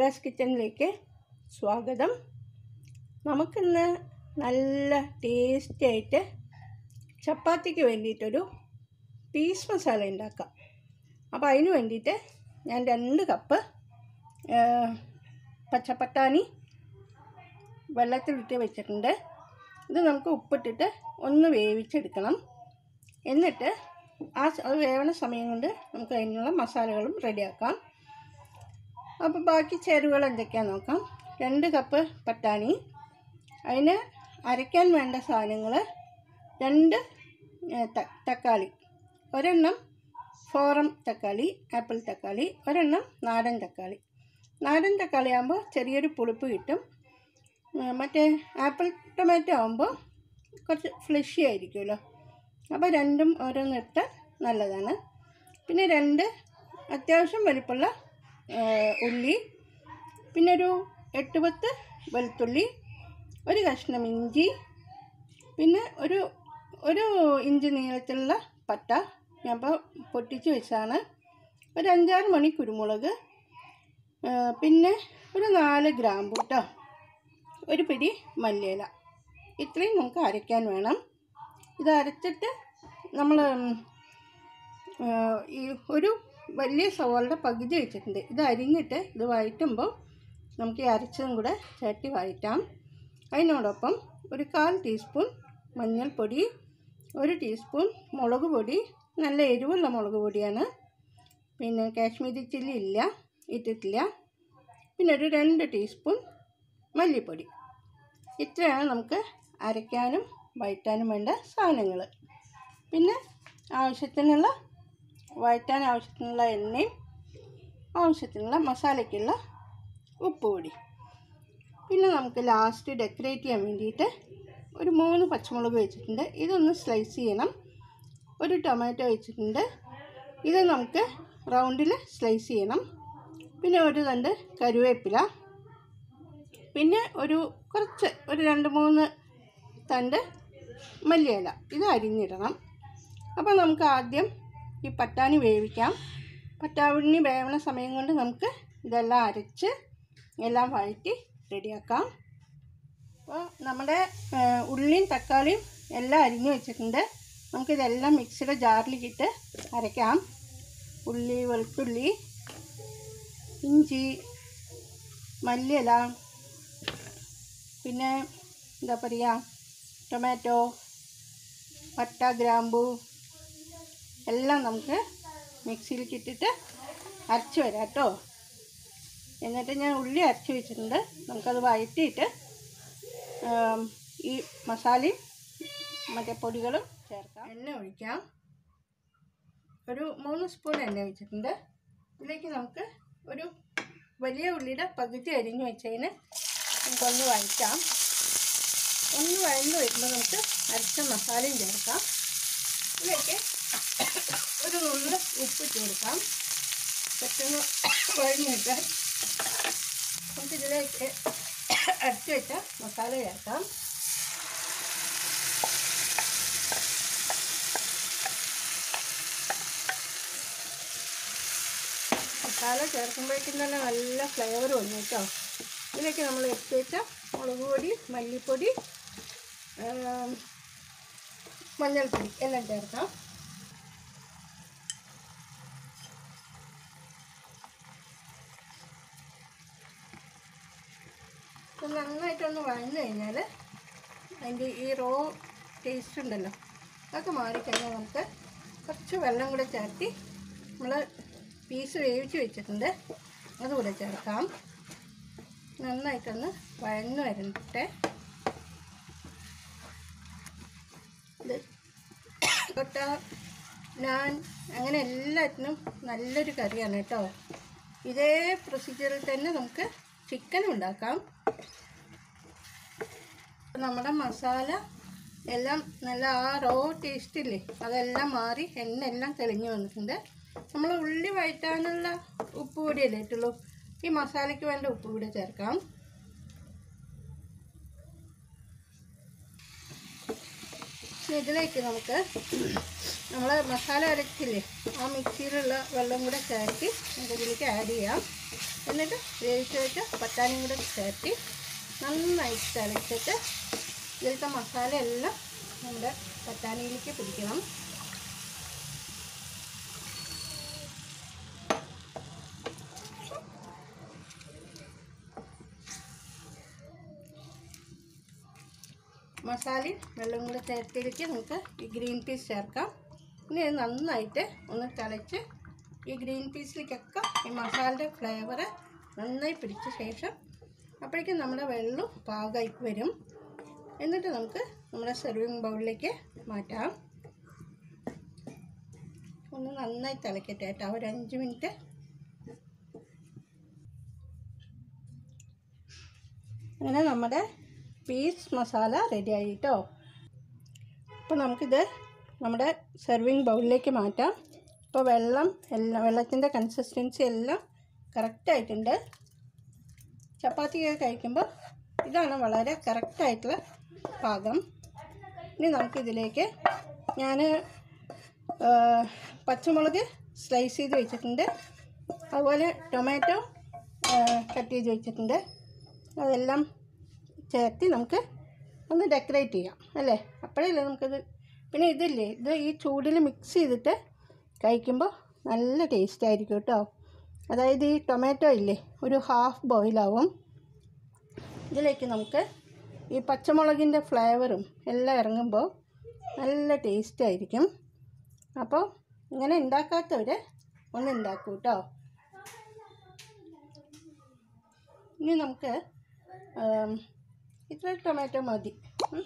ചിത്രാസ് കിച്ചണിലേക്ക് സ്വാഗതം നമുക്കിന്ന് നല്ല ടേസ്റ്റി ആയിട്ട് ചപ്പാത്തിക്ക് വേണ്ടിയിട്ടൊരു പീസ് മസാല ഉണ്ടാക്കാം അപ്പോൾ അതിന് വേണ്ടിയിട്ട് ഞാൻ രണ്ട് കപ്പ് ആ, പച്ചപ്പട്ടാണി വെള്ളത്തിലിട്ട് വെച്ചിട്ടുണ്ട് ഇത് നമുക്ക് ഉപ്പിട്ടിട്ട് ഒന്ന് വേവിച്ചെടുക്കണം എന്നിട്ട് ആ സ- അത് വേവണ സമയം കൊണ്ട് നമുക്ക് അതിനുള്ള മസാലകളും റെഡിയാക്കാം അപ്പോൾ ബാക്കി ചേരുവകൾ എന്തൊക്കെയാണെന്ന് നോക്കാം രണ്ട് കപ്പ് പട്ടാണി അതിന് അരയ്ക്കാൻ വേണ്ട സാധനങ്ങൾ രണ്ട് ഏ, ത- തക്കാളി ഒരെണ്ണം ഫോറം തക്കാളി ആപ്പിൾ തക്കാളി ഒരെണ്ണം നാടൻ തക്കാളി നാടൻ തക്കാളി ആകുമ്പോൾ ചെറിയൊരു പുളിപ്പ് കിട്ടും ഏ, മറ്റേ ആപ്പിൾ ടൊമാറ്റോ ആകുമ്പോൾ കുറച്ച് ഫ്ലഷി ആയിരിക്കുമല്ലോ അപ്പോൾ രണ്ടും ഓരോന്ന് ഇട്ടാൽ നല്ലതാണ് പിന്നെ രണ്ട് അത്യാവശ്യം വലിപ്പമുള്ള ആ, ഉള്ളി പിന്നെ ഒരു എട്ട് പത്ത് വെളുത്തുള്ളി ഒരു കഷ്ണം ഇഞ്ചി പിന്നെ ഒരു ഒരു ഇഞ്ച് നീളത്തിലുള്ള പട്ട ഞാൻ ഇപ്പോൾ പൊട്ടിച്ച് വെച്ചാണ് ഒരു അഞ്ചാറ് മണി കുരുമുളക് ആ, പിന്നെ ഒരു നാല് ഗ്രാമ്പു കേട്ടോ ഒരു പിടി മല്ലിയില ഇത്രയും നമുക്ക് അരയ്ക്കാൻ വേണം ഇത് അരച്ചിട്ട് നമ്മൾ ഈ ഒരു വലിയ സവാളുടെ പകുതി വെച്ചിട്ടുണ്ട് ഇത് അരിഞ്ഞിട്ട് ഇത് വഴറ്റുമ്പോൾ നമുക്ക് ഈ അരച്ചതും കൂടെ ചേർത്തി വഴറ്റാം അതിനോടൊപ്പം ഒരു കാൽ ടീസ്പൂൺ മഞ്ഞൾപ്പൊടി ഒരു ടീസ്പൂൺ മുളക് പൊടി നല്ല എരിവുള്ള മുളക് പൊടിയാണ് പിന്നെ കാശ്മീരി ചില്ലി ഇല്ല ഇട്ടിട്ടില്ല പിന്നെ ഒരു രണ്ട് ടീസ്പൂൺ മല്ലിപ്പൊടി ഇത്രയാണ് നമുക്ക് അരയ്ക്കാനും വഴറ്റാനും വേണ്ട സാധനങ്ങൾ പിന്നെ ആവശ്യത്തിനുള്ള വഴറ്റാൻ ആവശ്യത്തിനുള്ള എണ്ണയും ആവശ്യത്തിനുള്ള മസാലയ്ക്കുള്ള ഉപ്പ് പൊടി പിന്നെ നമുക്ക് ലാസ്റ്റ് ഡെക്കറേറ്റ് ചെയ്യാൻ വേണ്ടിയിട്ട് ഒരു മൂന്ന് പച്ചമുളക് വെച്ചിട്ടുണ്ട് ഇതൊന്ന് സ്ലൈസ് ചെയ്യണം ഒരു ടൊമാറ്റോ വെച്ചിട്ടുണ്ട് ഇത് നമുക്ക് റൗണ്ടിൽ സ്ലൈസ് ചെയ്യണം പിന്നെ ഒരു തണ്ട് കരുവേപ്പില പിന്നെ ഒരു കുറച്ച് ഒരു രണ്ട് മൂന്ന് തണ്ട് മല്ലിയില ഇത് അരിഞ്ഞിടണം അപ്പോൾ നമുക്ക് ആദ്യം ഈ പട്ടാണി വേവിക്കാം പട്ടാണി വേവണ സമയം കൊണ്ട് നമുക്ക് ഇതെല്ലാം അരച്ച് എല്ലാം വഴറ്റി റെഡിയാക്കാം അപ്പോൾ നമ്മുടെ ആ, ഉള്ളിയും തക്കാളിയും എല്ലാം അരിഞ്ഞു വെച്ചിട്ടുണ്ട് നമുക്കിതെല്ലാം മിക്സിയുടെ ജാറിലേക്കിട്ട് അരയ്ക്കാം ഉള്ളി വെളുത്തുള്ളി ഇഞ്ചി മല്ലിയില പിന്നെ എന്താ പറയുക ടൊമാറ്റോ പട്ട ഗ്രാമ്പു എല്ലാം നമുക്ക് മിക്സിയിലേക്ക് ഇട്ടിട്ട് അരച്ച് വരാം കേട്ടോ എന്നിട്ട് ഞാൻ ഉള്ളി അരച്ച് വെച്ചിട്ടുണ്ട് നമുക്കത് വഴറ്റിയിട്ട് ആം, ഈ മസാലയും മറ്റേ പൊടികളും ചേർക്കാം എണ്ണ ഒഴിക്കാം ഒരു മൂന്ന് സ്പൂൺ എണ്ണ ഒഴിച്ചിട്ടുണ്ട് ഇതിലേക്ക് നമുക്ക് ഒരു വലിയ ഉള്ളിയുടെ പകുതി അരിഞ്ഞ് വെച്ചതിന് നമുക്കൊന്ന് വഴറ്റാം ഒന്ന് വഴന്ന് വരുമ്പോൾ നമുക്ക് അരച്ച മസാലയും ചേർക്കാം ഇതിലേക്ക് ഒരു നുള്ള് ഉപ്പ് ഇട്ട് കൊടുക്കാം പെട്ടെന്ന് വഴഞ്ഞിട്ട് നമുക്ക് ഇതിലേക്ക് അരച്ച് വെച്ച മസാല ചേർക്കാം മസാല ചേർക്കുമ്പോഴേക്കും തന്നെ നല്ല ഫ്ലേവർ വന്നു കേട്ടോ ഇതിലേക്ക് നമ്മൾ എടുത്ത് വെച്ച മുളക് പൊടി മല്ലിപ്പൊടി ആം, മഞ്ഞൾപ്പൊടി എല്ലാം ചേർക്കാം ഇത് നന്നായിട്ടൊന്ന് വഴന്നു കഴിഞ്ഞാൽ അതിൻ്റെ ഈ റോ ടേസ്റ്റ് ഉണ്ടല്ലോ അതൊക്കെ മാറിക്കഴിഞ്ഞാൽ നമുക്ക് കുറച്ച് വെള്ളം കൂടെ ചേർത്തി നമ്മൾ പീസ് വേവിച്ച് വെച്ചിട്ടുണ്ട് അതുകൂടെ ചേർക്കാം നന്നായിട്ടൊന്ന് വഴന്നു വരട്ടെ ഇത് കൊട്ട നാൻ അങ്ങനെ എല്ലാത്തിനും നല്ലൊരു കറിയാണ് കേട്ടോ ഇതേ പ്രൊസീജിയറിൽ തന്നെ നമുക്ക് ചിക്കൻ ഉണ്ടാക്കാം നമ്മുടെ മസാല എല്ലാം നല്ല ആ റോ ടേസ്റ്റ് ഇല്ലേ അതെല്ലാം മാറി എണ്ണ എല്ലാം തെളിഞ്ഞു വന്നിട്ടുണ്ട് നമ്മൾ ഉള്ളി വഴറ്റാനുള്ള ഉപ്പ് പൊടിയല്ലേ ഇട്ടുള്ളൂ ഈ മസാലയ്ക്ക് വേണ്ട ഉപ്പ് കൂടെ ചേർക്കാം ഇനി ഇതിലേക്ക് നമുക്ക് നമ്മൾ മസാല അരച്ചില്ലേ ആ മിക്സിയിലുള്ള വെള്ളം കൂടെ ചേർത്തി നമുക്ക് ഇതിലേക്ക് ആഡ് ചെയ്യാം എന്നിട്ട് വേവിച്ച് വെച്ച് പട്ടാണിയും കൂടെ ചേർത്തി നന്നായി തിളച്ചിട്ട് ഇതിലത്തെ മസാല എല്ലാം നമ്മുടെ പട്ടാണിയിലേക്ക് പിടിക്കണം മസാലയും വെള്ളം കൂടെ ചേർത്തിലേക്ക് നമുക്ക് ഈ ഗ്രീൻ പീസ് ചേർക്കാം ഇനി ഇത് നന്നായിട്ട് ഒന്ന് തിളച്ച് ഈ ഗ്രീൻ പീസിലേക്കൊക്കെ ഈ മസാലയുടെ ഫ്ലേവർ നന്നായി പിടിച്ച ശേഷം അപ്പോഴേക്കും നമ്മുടെ വെള്ളം പാകമായി വരും എന്നിട്ട് നമുക്ക് നമ്മുടെ സെർവിങ് ബൗളിലേക്ക് മാറ്റാം ഒന്ന് നന്നായി തിളക്കട്ടെ കേട്ടോ ഒരു അഞ്ച് മിനിറ്റ് അങ്ങനെ നമ്മുടെ പീസ് മസാല റെഡി ആയിട്ടോ അപ്പോൾ നമുക്കിത് നമ്മുടെ സെർവിങ് ബൗളിലേക്ക് മാറ്റാം ഇപ്പോൾ വെള്ളം എല്ലാം വെള്ളത്തിൻ്റെ കൺസിസ്റ്റൻസി എല്ലാം കറക്റ്റായിട്ടുണ്ട് ചപ്പാത്തിയൊക്കെ കഴിക്കുമ്പോൾ ഇതാണ് വളരെ കറക്റ്റായിട്ടുള്ള പാകം ഇനി നമുക്കിതിലേക്ക് ഞാൻ പച്ചമുളക് സ്ലൈസ് ചെയ്ത് വെച്ചിട്ടുണ്ട് അതുപോലെ ടൊമാറ്റോ കട്ട് ചെയ്ത് വെച്ചിട്ടുണ്ട് അതെല്ലാം ചേർത്തി നമുക്ക് ഒന്ന് ഡെക്കറേറ്റ് ചെയ്യാം അല്ലേ അപ്പോഴല്ലേ നമുക്കത് പിന്നെ ഇതില്ലേ ഇത് ഈ ചൂടിൽ മിക്സ് ചെയ്തിട്ട് കഴിക്കുമ്പോൾ നല്ല ടേസ്റ്റ് ആയിരിക്കും കേട്ടോ അതായത് ഈ ടൊമാറ്റോ ഇല്ലേ ഒരു ഹാഫ് ബോയിലാവും ഇതിലേക്ക് നമുക്ക് ഈ പച്ചമുളകിൻ്റെ ഫ്ലേവറും എല്ലാം ഇറങ്ങുമ്പോൾ നല്ല ടേസ്റ്റ് ആയിരിക്കും അപ്പോൾ ഇങ്ങനെ ഉണ്ടാക്കാത്തവർ ഒന്ന് ഉണ്ടാക്കൂ കേട്ടോ ഇനി നമുക്ക് ആം, ഇത്ര ടൊമാറ്റോ മതി ഉം.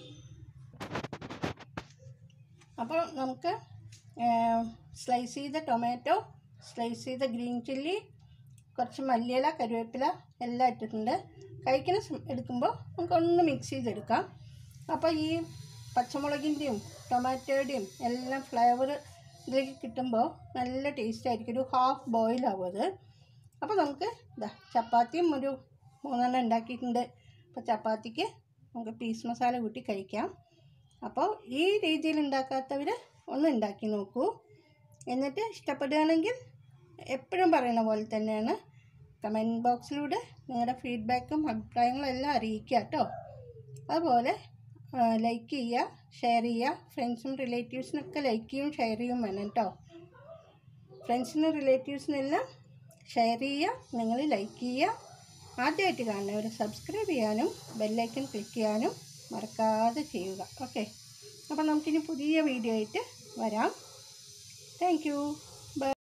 അപ്പോൾ നമുക്ക് സ്ലൈസ് ചെയ്ത ടൊമാറ്റോ സ്ലൈസ് ചെയ്ത ഗ്രീൻ ചില്ലി കുറച്ച് മല്ലിയില കരുവേപ്പില എല്ലാം ഇട്ടിട്ടുണ്ട് കഴിക്കുന്ന സം- എടുക്കുമ്പോൾ നമുക്കൊന്ന് മിക്സ് ചെയ്തെടുക്കാം അപ്പോൾ ഈ പച്ചമുളകിൻ്റെയും ടൊമാറ്റോയുടെയും എല്ലാം ഫ്ലേവർ ഇതിലേക്ക് കിട്ടുമ്പോൾ നല്ല ടേസ്റ്റ് ആയിരിക്കും ഒരു ഹാഫ് ബോയിലാവും അത് അപ്പോൾ നമുക്ക് ഇതാ ചപ്പാത്തിയും ഒരു മൂന്നെണ്ണം ഉണ്ടാക്കിയിട്ടുണ്ട് അപ്പോൾ ചപ്പാത്തിക്ക് നമുക്ക് പീസ് മസാല കൂട്ടി കഴിക്കാം അപ്പോൾ ഈ രീതിയിൽ ഉണ്ടാക്കാത്തവർ ഒന്ന് ഉണ്ടാക്കി നോക്കൂ എന്നിട്ട് ഇഷ്ടപ്പെടുകയാണെങ്കിൽ എപ്പോഴും പറയുന്ന പോലെ തന്നെയാണ് കമൻറ്റ് ബോക്സിലൂടെ നിങ്ങളുടെ ഫീഡ്ബാക്കും അഭിപ്രായങ്ങളും എല്ലാം അറിയിക്കുക കേട്ടോ അതുപോലെ ലൈക്ക് ചെയ്യുക ഷെയർ ചെയ്യുക ഫ്രണ്ട്സും റിലേറ്റീവ്സിനൊക്കെ ലൈക്ക് ചെയ്യും ഷെയർ ചെയ്യും വേണം കേട്ടോ ഫ്രണ്ട്സിനും റിലേറ്റീവ്സിനെല്ലാം ഷെയർ ചെയ്യുക നിങ്ങൾ ലൈക്ക് ചെയ്യുക ആദ്യമായിട്ട് കാണുന്നവർ സബ്സ്ക്രൈബ് ചെയ്യാനും ബെല്ലൈക്കൺ ക്ലിക്ക് ചെയ്യാനും മറക്കാതെ ചെയ്യുക ഓക്കെ അപ്പോൾ നമുക്കിനി പുതിയ വീഡിയോ ആയിട്ട് വരാം താങ്ക് യു